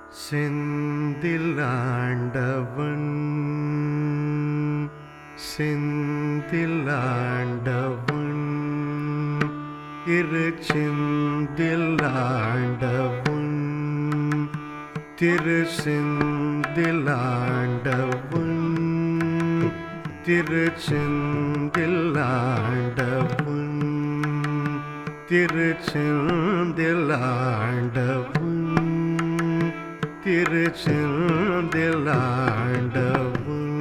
செந்தில் ஆண்டவன் செந்தில் ஆண்டவன் திருச்செந்தில் ஆண்டவன் திருச்செந்தில் ஆண்டவன் திருச்செந்தில் ஆண்டவன் திருச்செந்தில் ஆண்டவன் திருச்செந்தில் ஆண்டவன்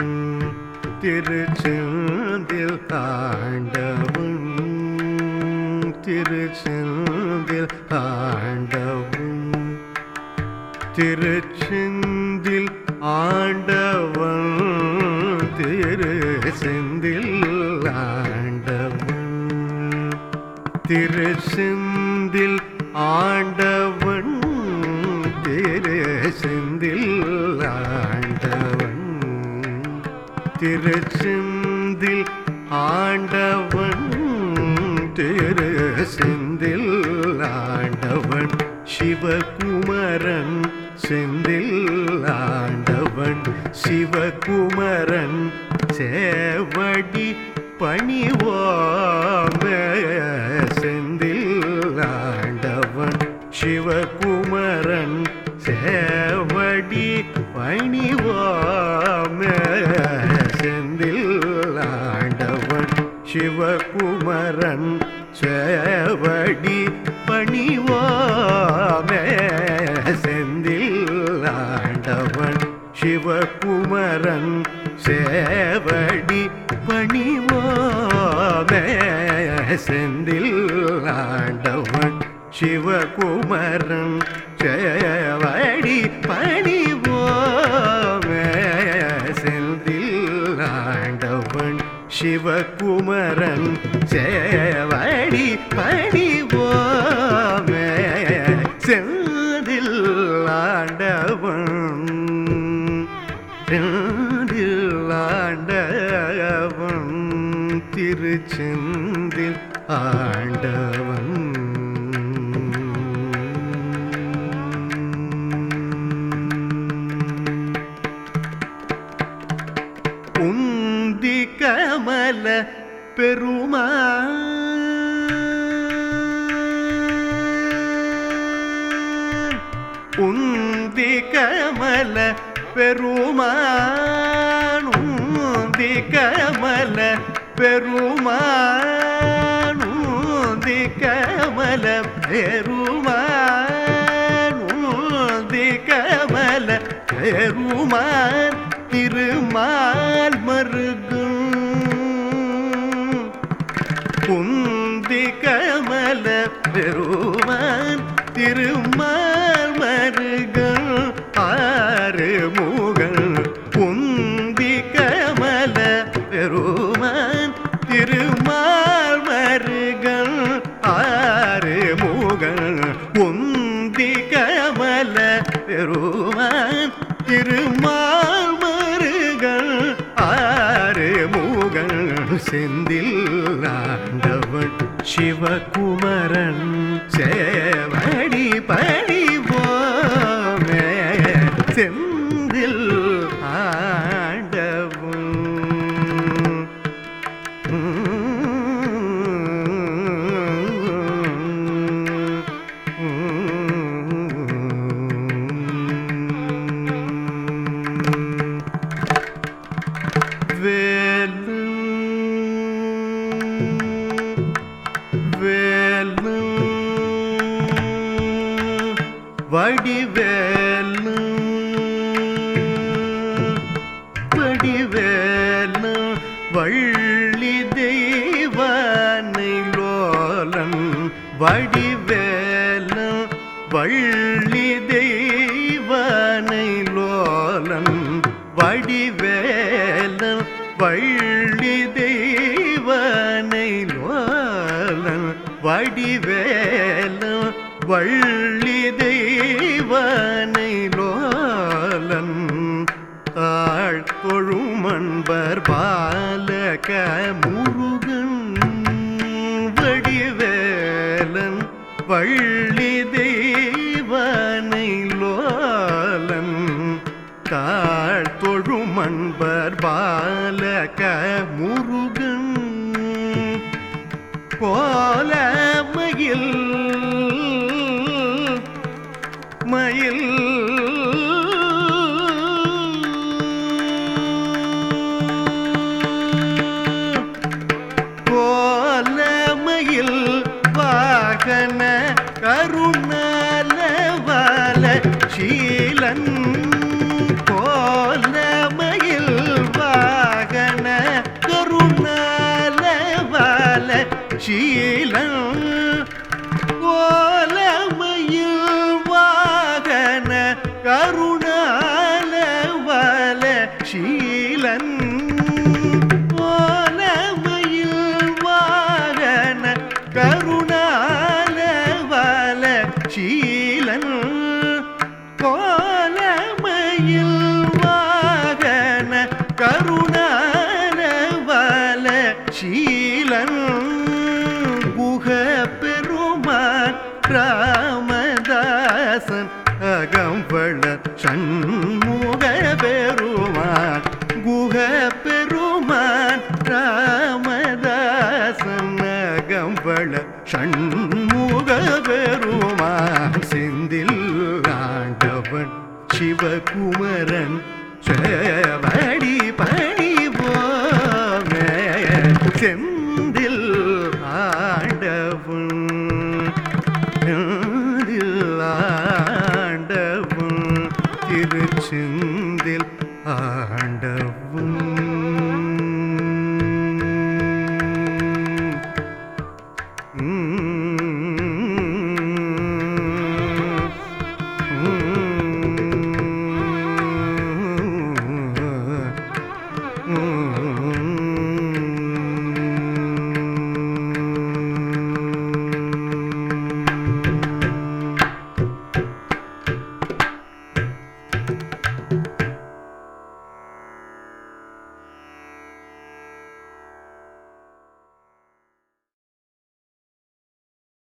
திருச்செந்தில் ஆண்டவன் திருச்செந்தில் ஆண்டவன் திருச்செந்தில் ஆண்டவன் திருச்செந்தில் ஆண்டவன் திருச்செந்தில் ஆண்டவன் திருச்செந்தில் ஆண்டவன் திருச்செந்தில் ஆண்டவன் திருச்செந்தில் ஆண்டவன் சிவகுமரன் செந்தில் ஆண்டவன் சிவகுமரன் சேவடி பணிவோமே செந்தில் ஆண்டவன் சிவகுமரன் சேவடி பணிவோமே செந்தில் ஆண்டவன் சிவகுமரன் சேவடி பணிவோமே செந்தில் ஆண்டவன் சிவகுமரன் சேவடி பணிவோமே செந்தில் ஆண்டவன் சிவகுமரன் சேவடி பணிவோமே செந்தில் ஆண்டவன் சிவகுமரன் சேவடி பணிவோமே செந்தில் ஆண்டவன் செந்தில் ஆண்டவன் திருச்செந்தில் ஆண்டவன் உந்தி கமல பெருமா உந்தி கமல பெருமான் உந்தி கமல பெருமான் உந்தி கமல பெருமான் உந்தி கமல பெருமான் திருமால் மருகும் குந்தி கமல பெருமான் திருமால் மருகன் ஆறு முகன் குந்தி கமல பெருமான் திருமால் மருகன் ஆறு முகன் குந்தி கமல பெருமான் திருமால் மருகன் ஆறு முகன் செந்தில் ஆண்டவன் சிவகுமரன் சேவடி பணிவோமே செந்தில் ஆண்டவன் வேலு வேலு வடிவேலு வடிவேலு வள்ளி தெய்வானை லோலன் வடிவேலு வள்ளி தெய்வானை லோலன் வடிவேலு வள்ளி தெய்வானை லோலன் வடிவேலு வள்ளி தெய்வானை லோலன் தாழ் தொழுமன்பர் பாலக முருகன் வடிவேலன் வள்ளி தெய்வானை லோ தாழ் தொழும் அன்பர் பாலக முருகன் கோலமயில் மயில் கோலமயில் வாகன கருணாலவால சீலன் கோலமயில் வாகன கருணாலவால சீலன் கோலமயில் வாகன கருணாலவால சீலன் கோலமயில் வாகன கருணாலவால சீலன் கோலமயில் வாகன கருணாலவால சீலன் குக பெருமான் ராமதாசன் அகம்பள சண்முக பெருமான் குக பெருமான் ராமதாசன் அகம்பள சண்முக பெருமான் செந்தில் ஆண்டவன் சிவகுமரன் சேவடி பணிவோமே செந்தில் ஆண்டவன் செந்தில் ஆண்டவன் திருச்செந்தில் ஆ